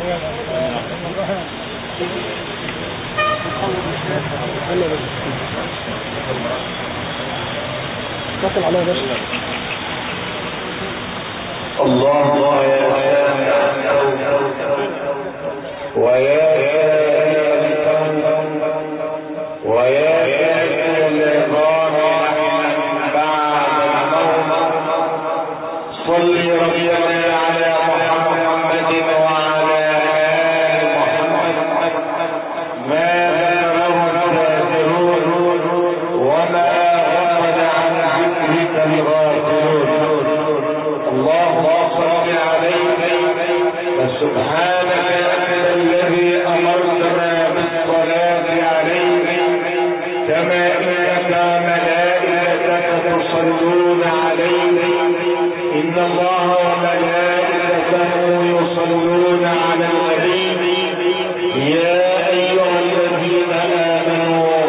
دخل عليا باشا الله الله يا سامع ويا ويا بعد الموت صل ربنا على محمد وعلى آل محمد ما ذكره الذاكرون وما غفل عن ذكرك الغافلون اللهم صل عليك فسبحانك انت الذي امرتنا بالصلاه عليك كما انك ملائكتك تصلون عليه ان الله وملائكته يصلون على النبي يا ايها الذين امنوا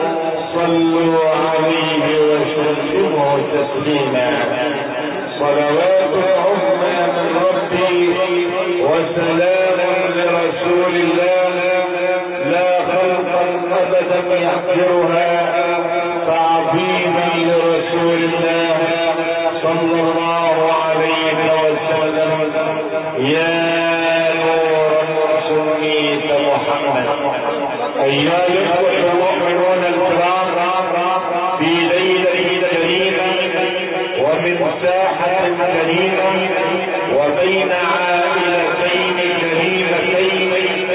صلوا عليه وسلموا تسليما صلوات عظمى من ربي وسلام لرسول الله لا خلقا ابدا يحقرها تعظيما لرسول الله صلى الله عليه وسلم يا نورا سميت محمد ايها الاخوه المؤمنون الكرام في ليله كريمه ومن ساحة كريمة وبين عائلتين كريمتين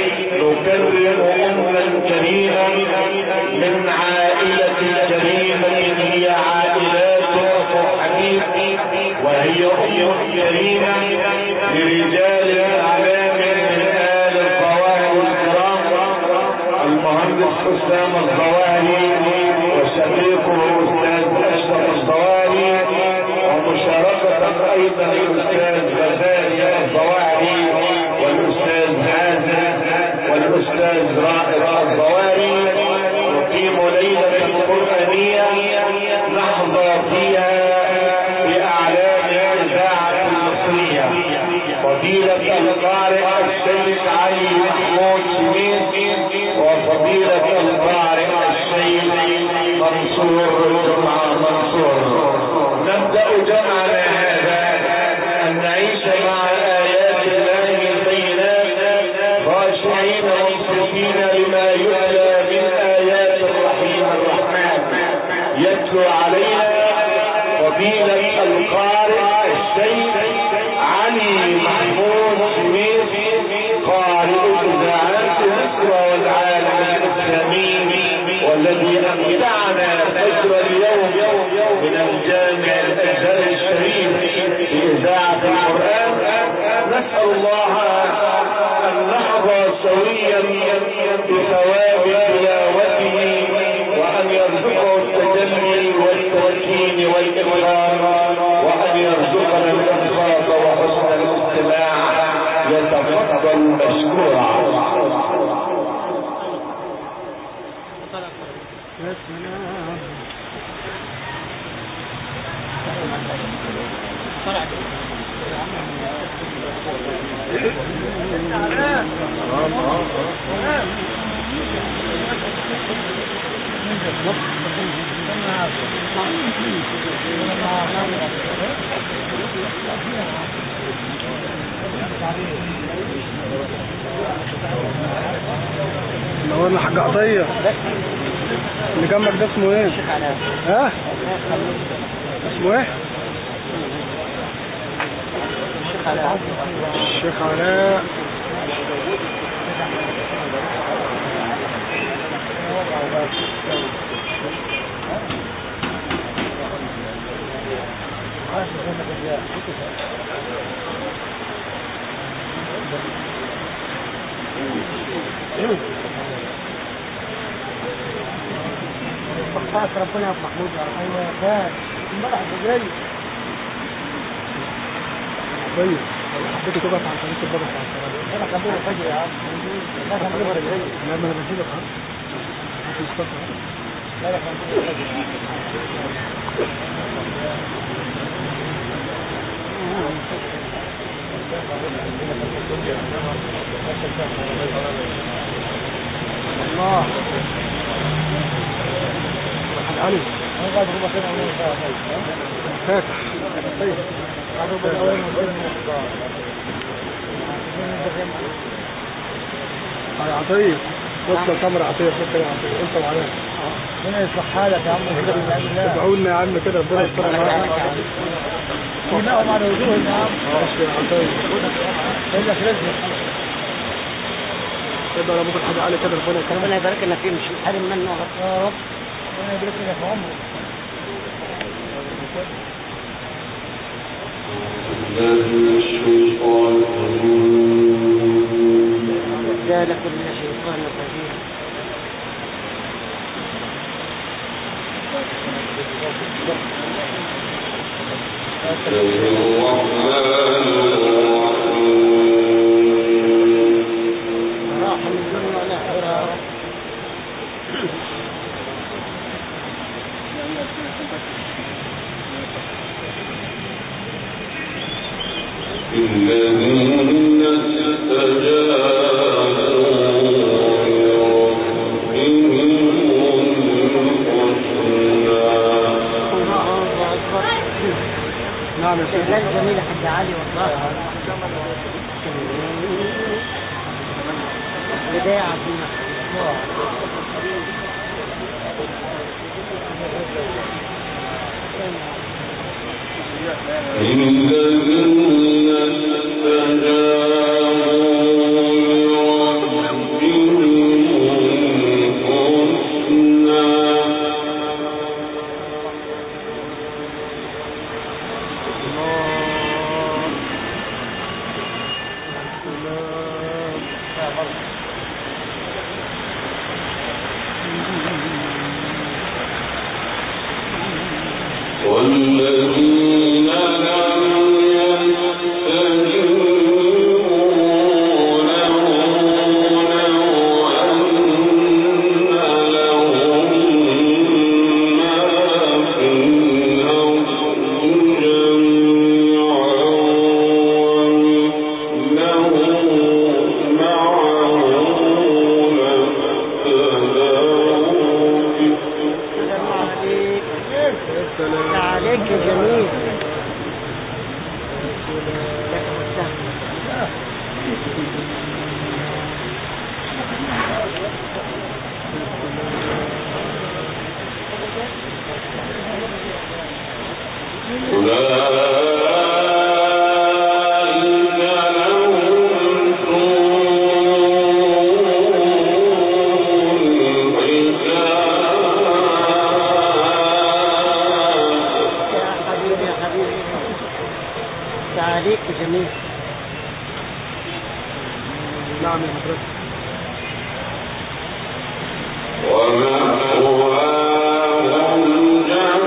نكرم أما كريمة من عائلة كريمة هي عائلات حبيب وهي أم كريمة لرجال الأعلام من آل القواهر الكرام المهندس حسام الظواهري وشقيقه الأستاذ أشرف الظواهري ومشاركة أيضا الأستاذ غزالي الظواهري والأستاذ هازم والأستاذ رائد الظواهري نقيم ليلة قرآنية نحظى فيها بأعلام الإذاعة المصرية فضيلة القارئ الشيخ علي محمود سمير وفضيلة القارئ الشيخ منصور جمعة منصور نبدأ جمعنا هذا أن نعيش مع آيات الله البينات خاشعين منصفين لما يتلى من آيات الرحيم الرحمن يتلو علينا فضيلة القارئ الشيخ علي محمود سمير قارئ إذاعات مصر والعالم الإسلامي والذي أمتعنا فجر اليوم من الجامع الأزهر الشريف في إذاعة القرآن نسأل الله أن نحظى سويا بثواب تلاوته وأن يرزقه التجلي والتمكين والإكرام وأن يرزقنا الإنصاف وحسن الاستماع يتفضل مشكورا يا سلام نورنا حاج عطية اللي جنبك ده اسمه ايه؟ ها؟ اسمه ايه؟ الشيخ علاء وفاك ربنا يا أبو محمود يا رب ايوه يا فاك امبارح جاي طيب حبيت تقف على طريق البابا بتاع الصلاة انا خلينا فجر يا عم لا خلينا فجر لا ما انا بجيبك ها هات مصطفى لا لا خلينا فجر يا عم الله محمد علي انا قاعد اقول لك انا فاتح طيب قاعد اقول يا عطية بص يا سمر عطية بص يا عطية انت وعليا ربنا يصلح حالك يا عم كده بالله بالله ادعوا لنا يا عم كده ربنا يستر معانا دماءهم على وجوههم يا عم ماشي يا عطية يقول لك رزق ادعوا لابوك الحاج علي كده ربنا يكرمك ربنا يبارك لنا فيه مش حارم منه يا رب ربنا يبارك لنا في عمره ذلك من الشيطان الرجيم راحة من الدنيا والآخرة يا رب الذين استجابوا الله أكبر نعم يا سيدي شغال جميل يا حاج علي والله بداية عظيمة الذين استجابوا لربهم الحسنى والذين لم يستجيبوا له لو أن لهم ما في الأرض جميعا ومثله معه لفتدوا به السلام عليك السلام عليك يا جميل لك مستهل. أولئك لهم سوء الحساب يا حبيبي يا حبيبي تعاليك يا جميل نعم يا مدرسة ومأواهم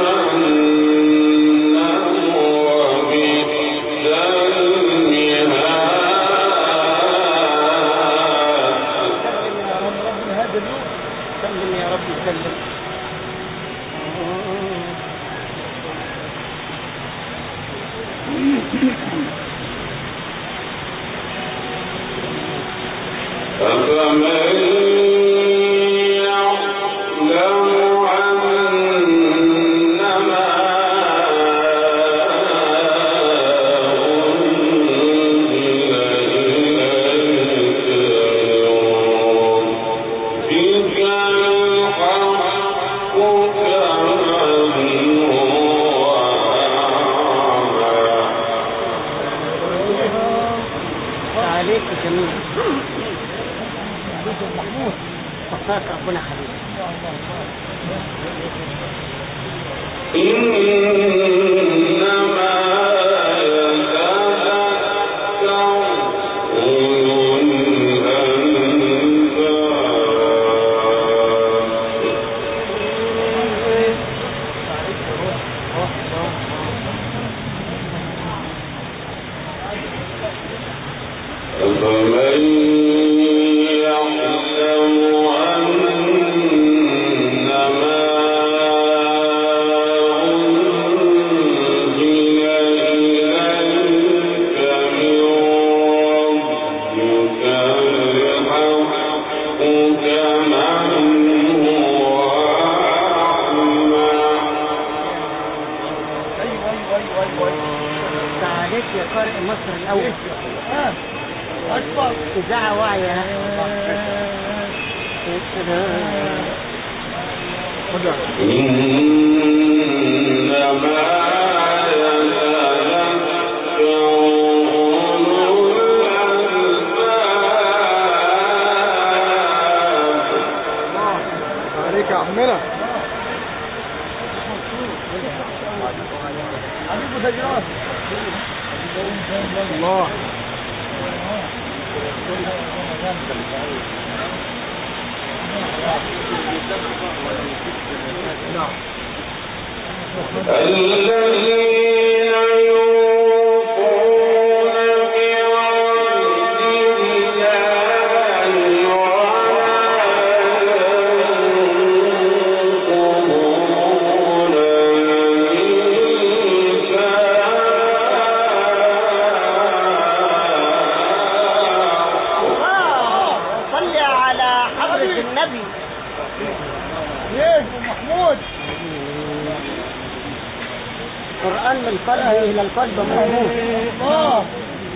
جهنم وبئس المهاد سلم يا رب ربنا هذا اليوم سلم يا رب سلم أفمن يعلم أنما أنزل إليك من ربك الحق كمن هو أعمى تعاليك يا جميل محمود وفاك ربنا خليك إنما يتذكر أولو الألباب أفمن يعلم أنما أنزل إليك من ربك الحق كمن مصر الأول إذاعة واعية خدها إنما يتذكر أولو الألباب عليك يا عمنا الله نعم الذين يوفون بعهد الله ولا ينقضون الميثاق صلي على حضرة النبي محمود قرآن من القلب إلى القلب محمود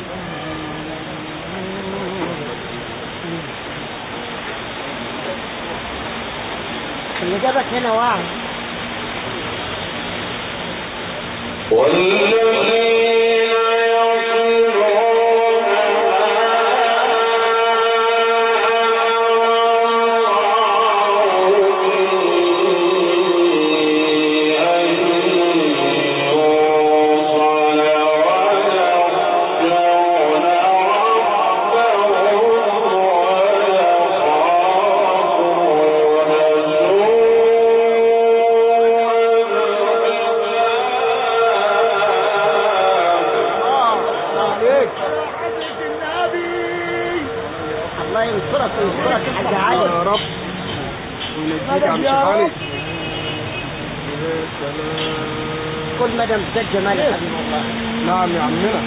اللي جابك هنا واعي والذين يصلون عليك الله ينصرك وينصرك يا حاج يا علي رب ونجيك يا عم شيخ علي يا سلام كل مدى امتد جمال يا حبيب الله نعم يا عمنا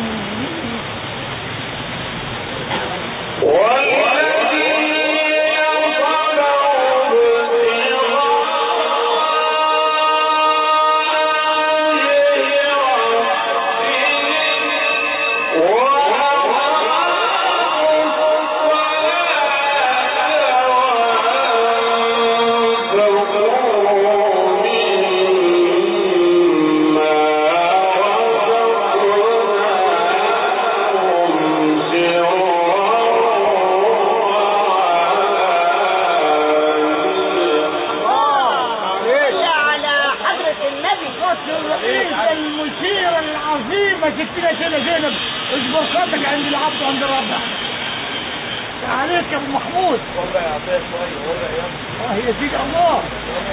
والذين صبروا صلي على حضرة النبي الرئيس المشير العظيمة ستنا كده زينب اجبر خاطك عند العبد عند ربنا عليك يا ابو محمود الله يزيد الله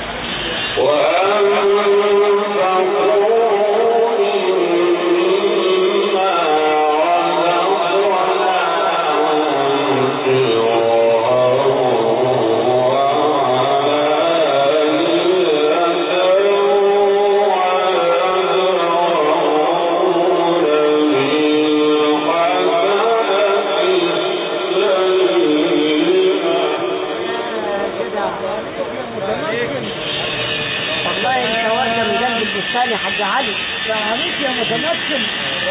والله انت واردة من جنب البستان يا حاج علي عليك يا متمكن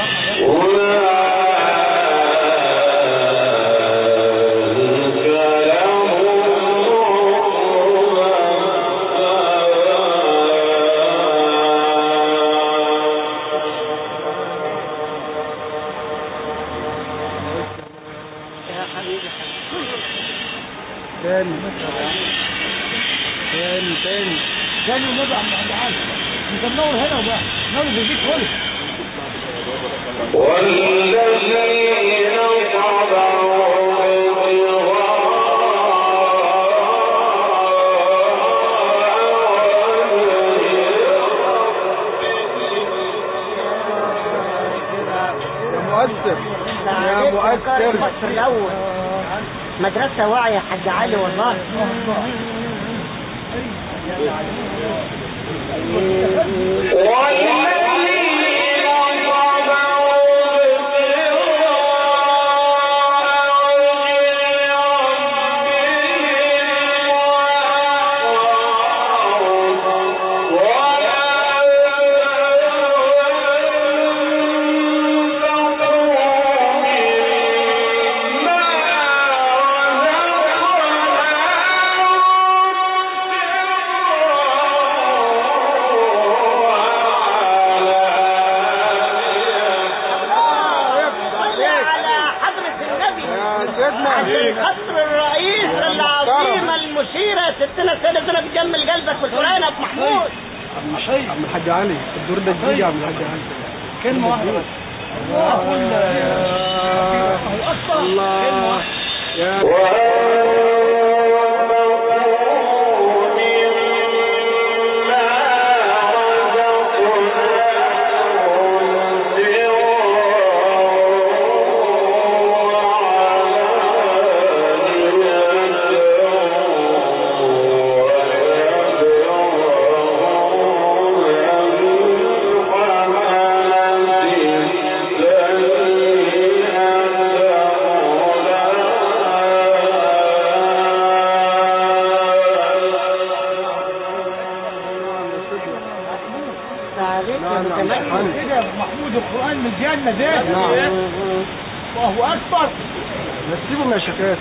يا حبيبي تاني تاني تاني ثاني ونبع عند عند عالي انت منور هنا وبقى منور في البيت كله والذين صبروا يا مؤثر يا عليك وقار مؤثر مصر الاول مدرسة واعية يا حاج علي والله ولا سيدنا عشان خاطر الرئيس العظيمة المشيرة ستنا السيدة زينب تجمل قلبك بالقرآن يا أبو محمود عم الحاج علي الدور ده جديد يا عم الحاج علي كلمة واحدة بس الله الله يا عليك يا نعم، نعم. متمكن كده يا أبو محمود القرآن من الجنة ده الله أكبر بس سيبهم يا شكاية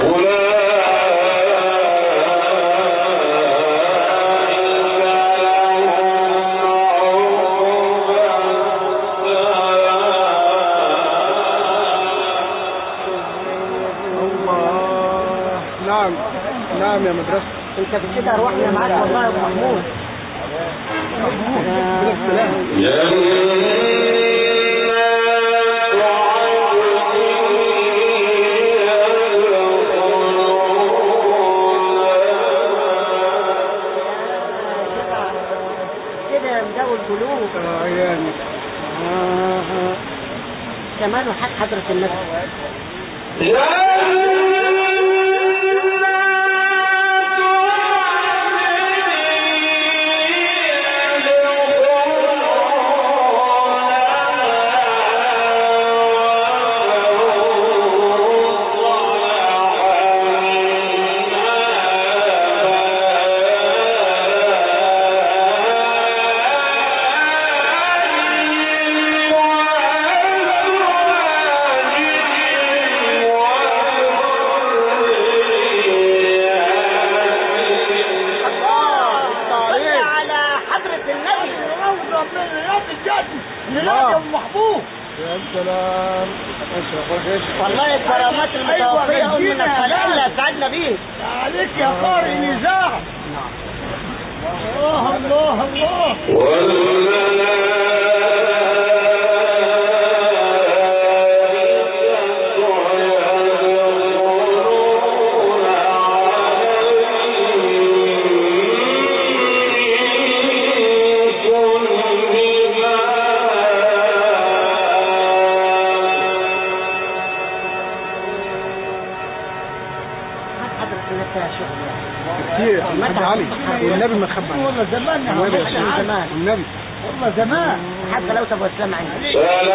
الله نعم نعم يا مدرسة انت بكده روحنا معاك والله يا ابو محمود كده يا مداوي القلوب آه، عياني آه، آه. كمان وحق حضرة النبي صل على حضرة النبي روضة من رياض الجنة لله يا أبو محمود يا سلام اشرف وجهك والله الكرامات المتوفية أمنا الصالحة اللي أسعدنا بيه عليك يا قارئ نزاع الله الله الله حضرة النبي يا شيخ كتير الحاج علي والنبي ما خبى عنه. والله زمان يا والنبي أبو يا من شيخ. زمان. والنبي والله زمان حتى لو تبغى اسلام عندي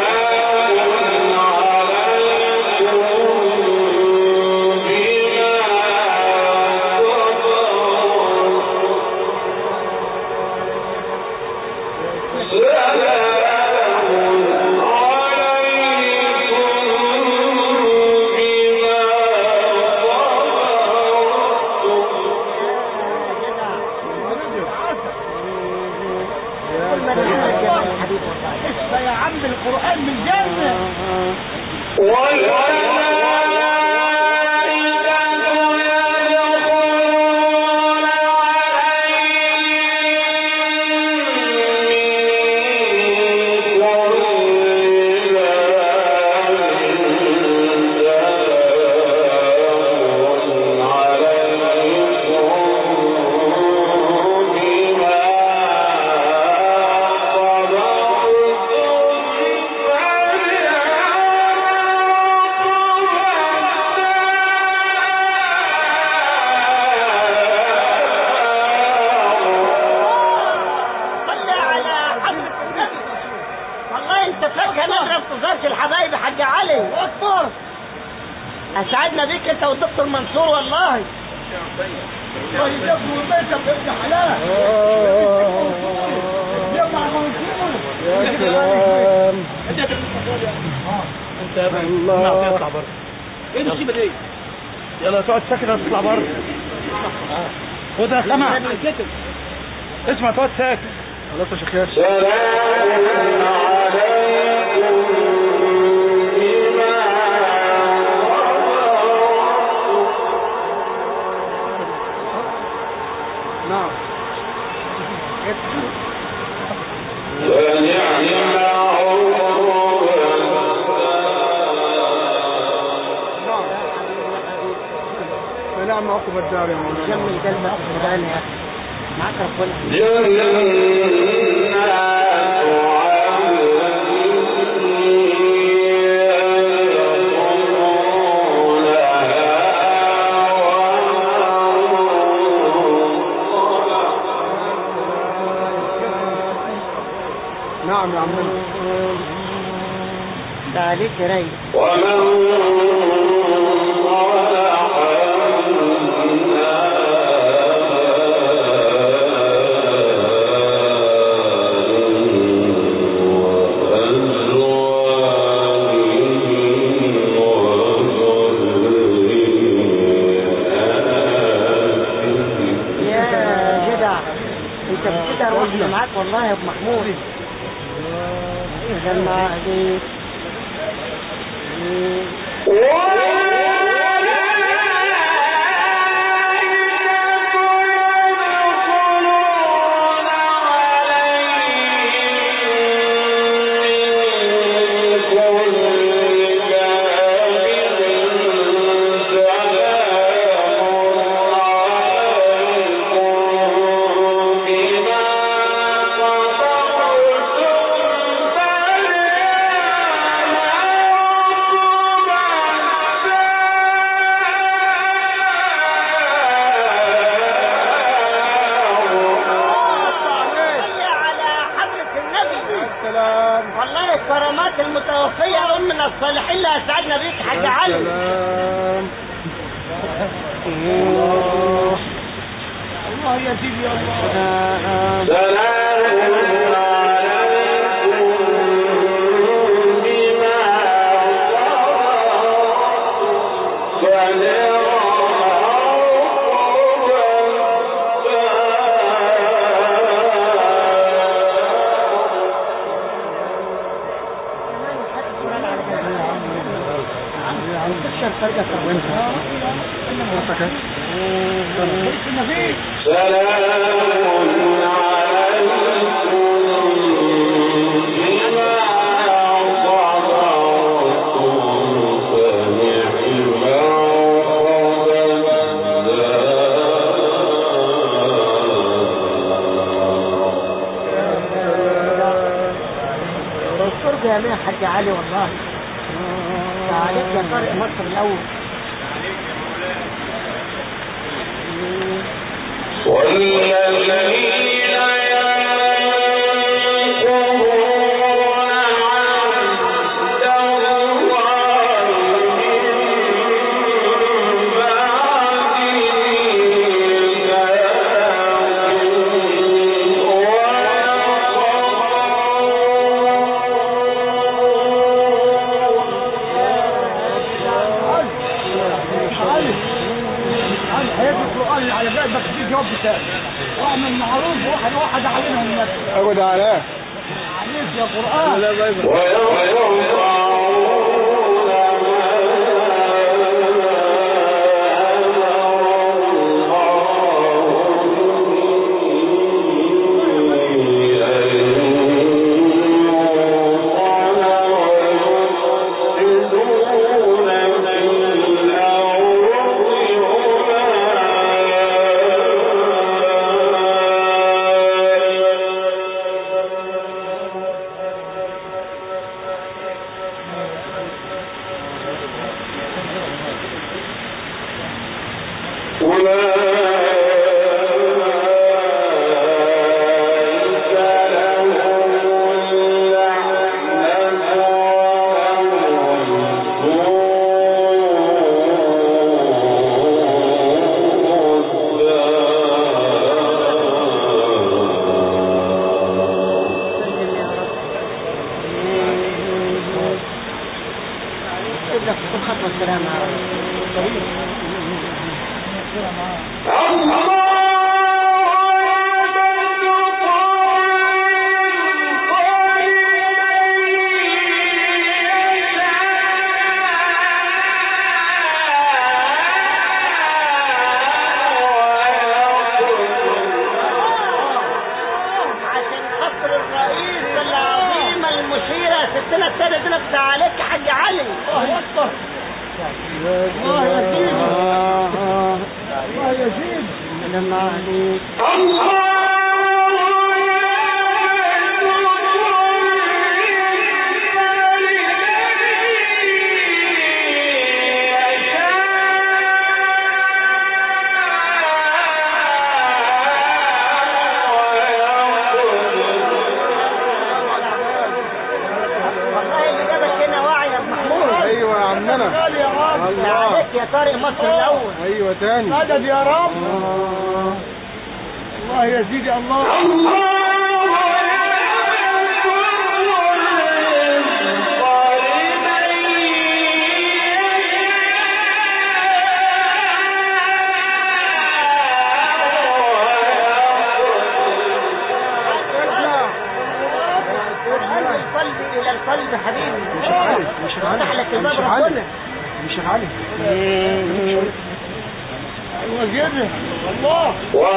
كل من يحب يا حبيب والله اسمع يا عم القرآن من الجنة صل على حضرة النبي والله انت فاكر نضرب تزارش الحبايب يا حاج علي أكبر اسعدنا بيك انت والدكتور منصور والله الله يجبر بيتك ابن حلال جمع منصور يا سلام الله ايه المصيبه دي؟ يلا تقعد ساكت تطلع بره خد يا سمع اسمع تقعد ساكت خلاص يا شيخ ياسر نعم عقب الدار يا مولانا جمل قلبك وفلان يا اخي معاك ربنا جنات نعم يا عمنا ده عليك رايق ومن صلح يا جدع انت بتدعي واحنا معاك والله يا ابو محمود جمع عليك صلي على حضرة النبي السلام والله الكرامات المتوفية أم من الصالحين اللي أسعدنا بيك حاج علي السلام الله الله يا سيدي يا الله سلام عليكم بما صبرتم سلام عليكم بما صبرتم فنعم الفرجة يا مين حاج علي والله عليك يا طارق مصر الأول والذين ينقضون عهد الله من بعد علي علي هيك القرآن على قلبك في جواب بتاعي واعمل معروف واحد واحد علينا من نفسك اقعد عليه عليك يا قرآن لا باي باي ويرفعون أولئك لهم اللعنة ولهم سلم يا رب سيب لك كل خطوة سلامة يا رب عشان خاطر الرئيس العظيمة المشيرة ستنا السادة دلوقتي عليك يا حاج علي الله اكبر يا الله يا سيدي. سلام يا سيدي الله عليك والله اللي جابك هنا واعي يا أبو محمود ايوه يا عمنا قال يا رب لا الله عليك يا طارق مصر الاول ايوه تاني مدد يا رب آه. الله يا سيدي الله قلب القلب الى القلب حبيبي مش عارف مش فتح عارف لك الباب مش عارف ربنا مش عارف ايوه كده الله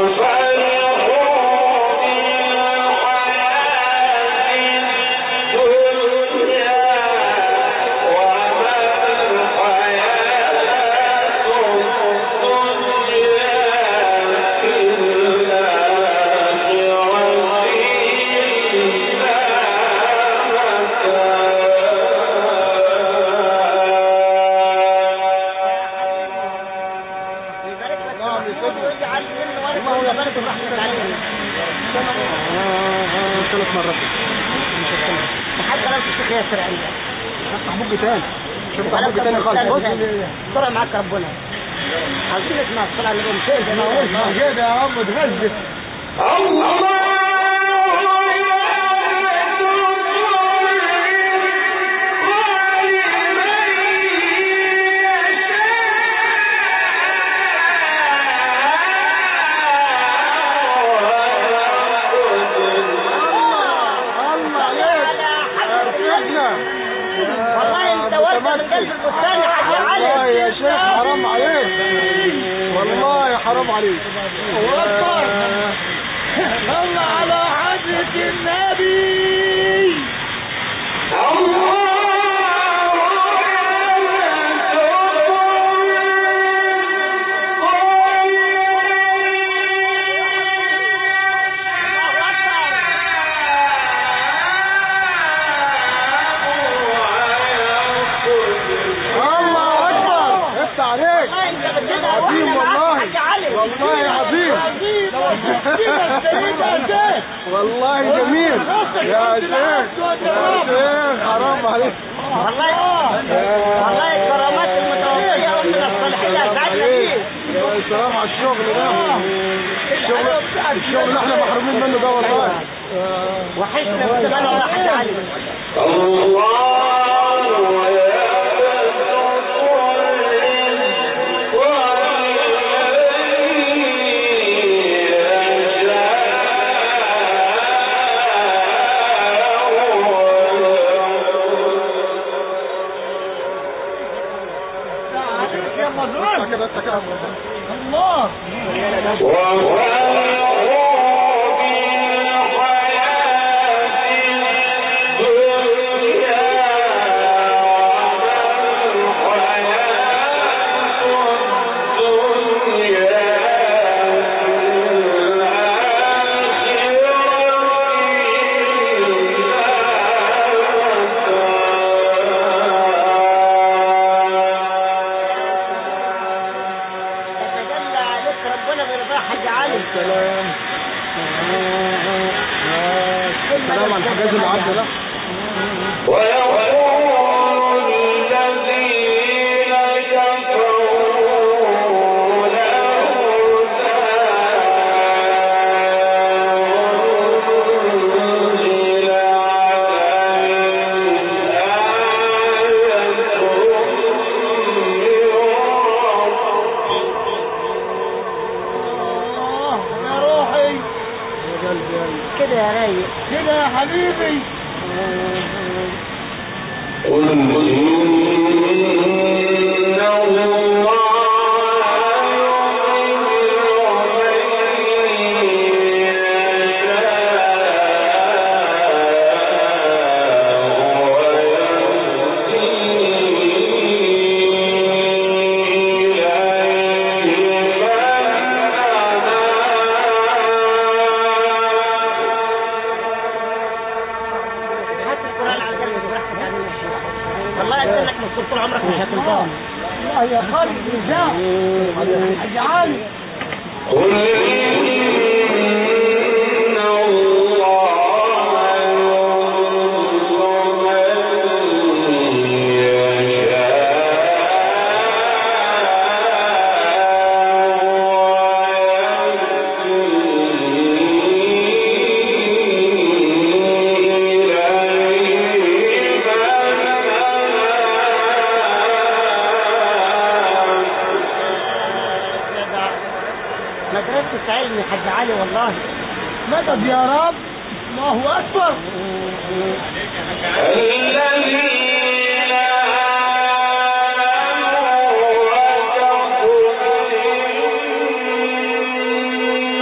يبارك لك محمود ويجعل منه ورثه ويبارك برحمتك علينا آه، آه، ثلاث مرات مش هستنى لحد ما الشيخ ياسر عندك افتح بوج تاني شوف افتح بوج تاني خالص بص طلع معاك ربنا عاوزين نسمع الصلاة على النبي مش زي ما هو الله كده يا عم تغزل الله عليك على حسب سيدنا والله انت ورثة من قلب البستان يا حاج علي والله يا شيخ حرام عليك والله حرام عليك الله على حضرة النبي الله اكبر افتح عليك والله انت بتدعى عظيم واحنا معاك والله يا حاج علي والله عظيم سيدنا والله جميل يا شيخ يا شيخ حرام عليك والله والله الكرامات المتوفية ومن الصالحين اسعدنا بيه يا سلام على الشغل ده الشغل الشغل اللي احنا محرومين منه ده والله وحشنا من زمان والله يا حاج علي يا مزرعة كده انت كده الله تتجلى عليك ربنا برضاه حاج علي سلام سلام على الحجاز المعدي ده الله يا روحي يا قلبي يا قلبي. كده يا رايق كده يا حبيبي إليه لا حاج علي قل إن الله مدرسة علم يا حاج علي والله مدد يا رب الله اكبر الذين آمنوا وتطمئن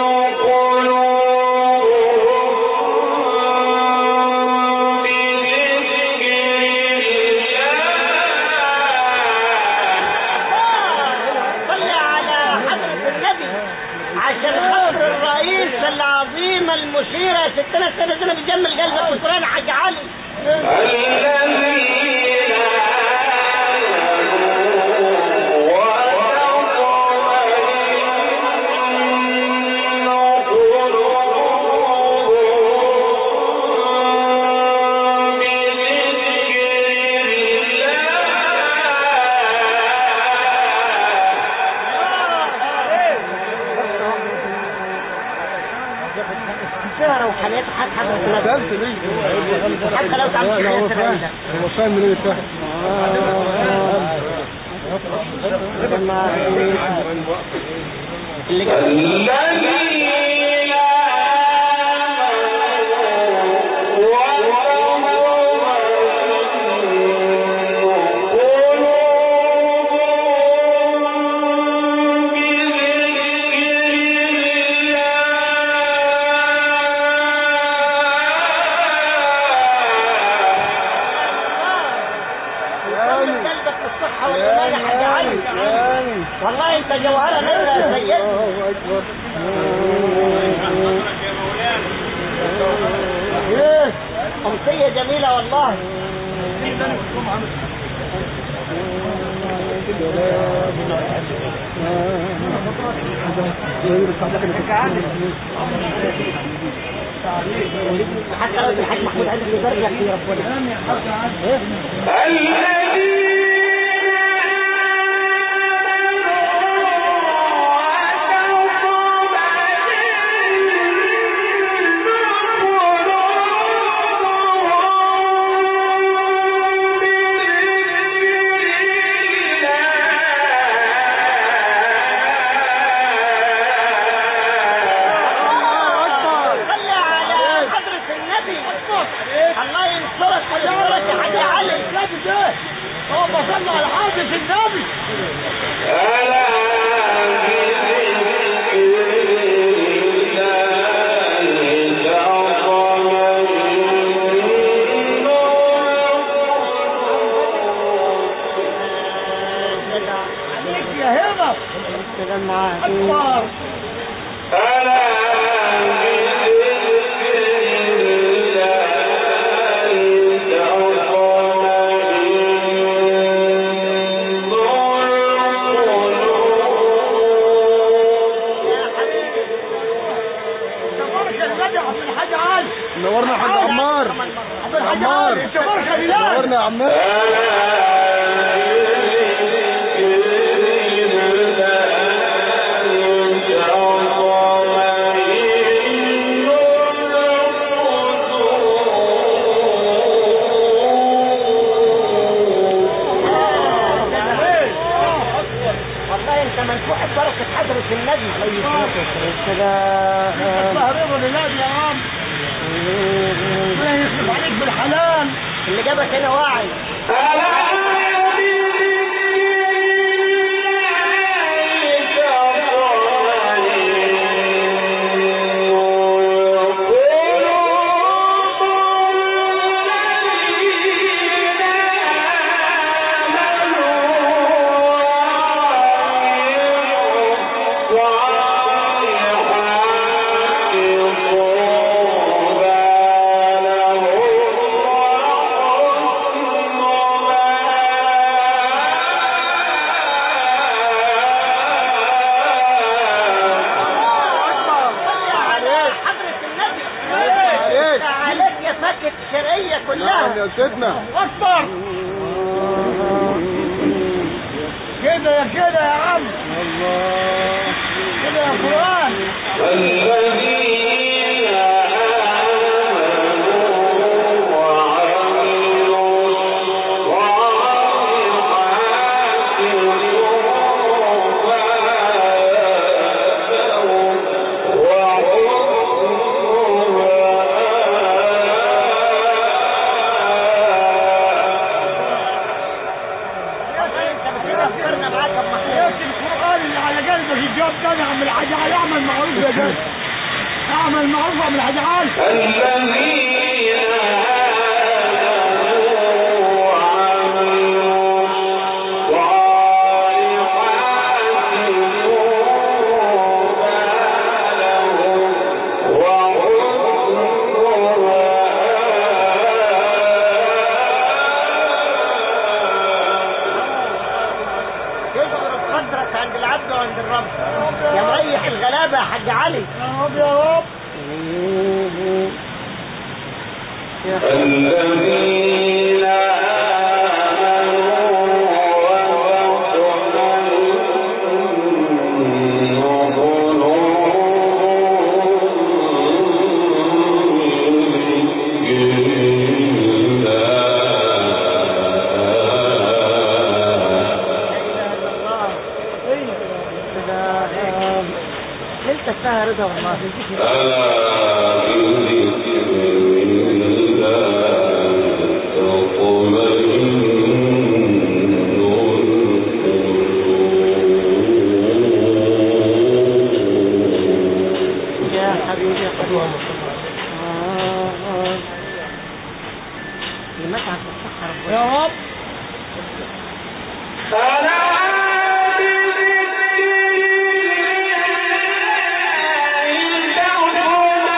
قلوبهم بذكر صل على حضرة النبي عشان خاطر الرئيس العظيم المشير يا ستنا سنة بتجمل قلبك والقرآن يا حاج علي الذين آمنوا وتطمئن قلوبهم سهرة وحالات حد حضرة النبي درس ليه حتى لو تعمل شيء هو يا فاهم سلام. هو فاهم من ايه فاهم اللي جاب الذين آمنوا وتطمئن جمل قلبك بالصحة والإيمان يا حاج علي والله انت جوهرة نازلة يا سيدي الله اكبر إيه، أمسية جميلة والله حتى لو الحاج محمود عندك يبارك لك يا ربنا صلي على حضرة النبي الله ينصرك وينصرك يا حاج علي النبي ده هو صلى على حضرة النبي عليك يا هبه اشتغل معاه اكبر تبارك النبي عبد الحاج علي نورنا يا حاج عمار عبد الحاج عمار. علي تبارك الله نورنا يا عمار والله انت منفوح بركة حضرة النبي عليه الصلاة والسلام الله رضا لله يا عم ربنا يصرف عليك بالحلال اللي جابك هنا واعي وعلى يا سيدنا اكبر كده يا كده يا عم الله كده يا قرآن الذين آمنوا وعملوا الصالحات سوف انت بتفكرنا معاك يا ام يا محمود القرآن اللي على قلبك الجواب ده اعمل حاجة اعمل معروف يا جد اعمل معروف اعمل حاجة عال الذين آمنوا وعملوا الصالحات طوبى لهم يظهر قدرك عند العبد وعند الرب يا مريح الغلابه يا حاج علي يا رب يا رب الذين آمنوا وتطمئن قلوبهم ليلتك فيها رضا والله ألا بذكر الله تطمئن القلوب يا حبيبي قدوة المتعب بالصحة ربنا يا رب ألا بذكر الله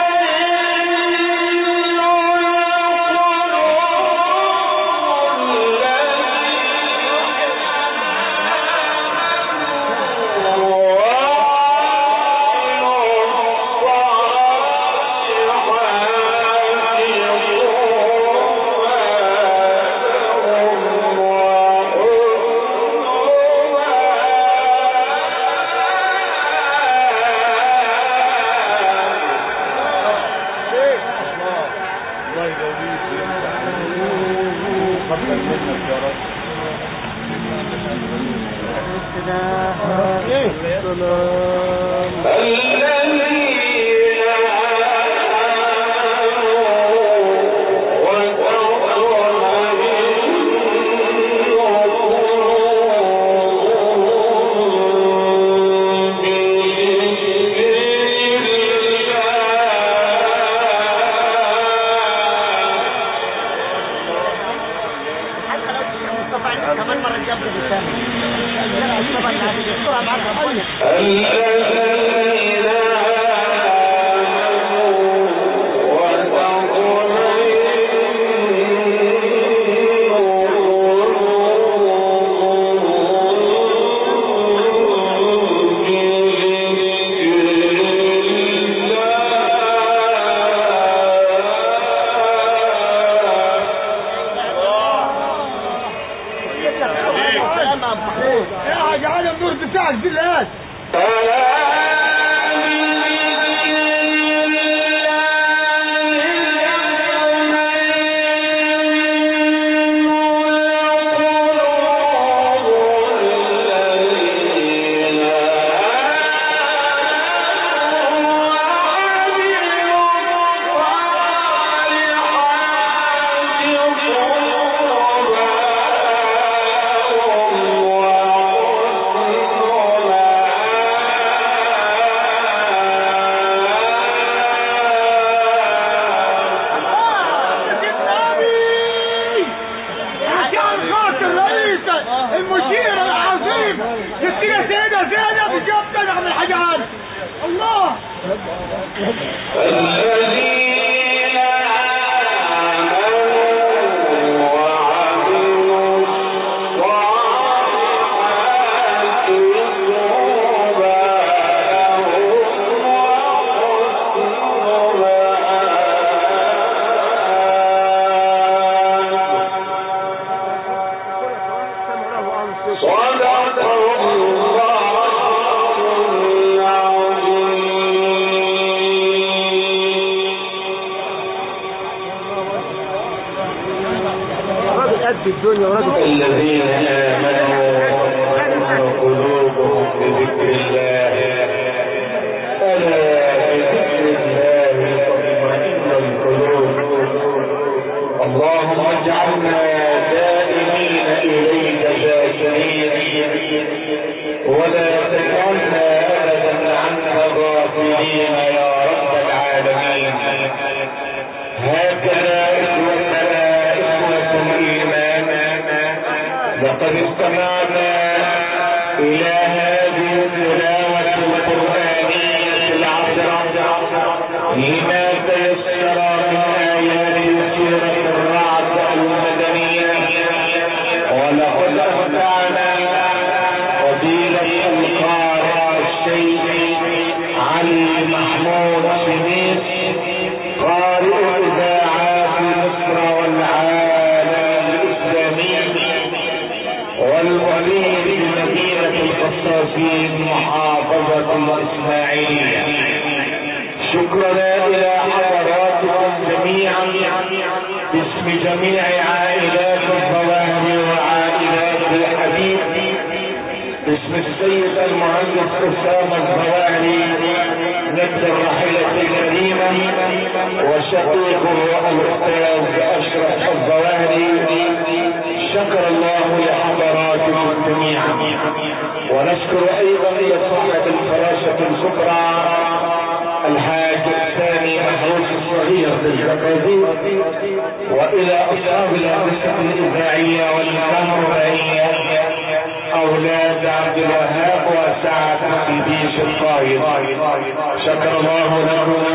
الله يقويك قبل منك يا رب سلام الذين آمنوا وتطمئن حتى لو تشوف مصطفى عندك كمان مرة جاب لي رسالة طبعا هذه الصورة معك ربنا الذين آمنوا سلام يا ابو محمود يا حاجة عال النور بتاعك دي الآن عشان خاطر رئيس المشير العظيم ستنا سيدة زينب جاب تدعم من الحاجات الله الذين آمنوا وعملوا الصالحات طوبى لهم وحسن الدنيا ورجل الذين آمنوا وتطمئن قلوبهم بذكر الله ألا بذكر الله تطمئن القلوب اللهم اجعلنا دائمين إليك ذاكرين ولا تجعلنا أبدا عنك غافلين يا رب العالمين هكذا إخوتنا إخوة الإيمان لقد استمعنا إلى هذه التلاوة القرآنية العصر لما تيسر من آيات سورة الرعد المدنية ولقد أمتعنا فضيلة القارئ الشيخ علي محمود سميس قارئ إذاعات مصر والعالم الإسلامي والمدير بمدينة القصاصين محافظة الإسماعيلية شكرا إلى حضراتكم جميعا باسم جميع عائلات الظواهر وعائلات الحبيب باسم السيد المهندس أسامة الظواهري نبت الرحلة الكريمة وشقيقه الأستاذ أشرف الظواهري شكر الله لحضراتكم جميعا ونشكر أيضا لصاحب الفراشة الكبرى الحاج الثاني محروس الصغير بالزقازيق والى اصحاب الهندسه الاذاعيه والكهربائيه اولاد عبد الوهاب وسعد في بيش القايد شكر الله لكم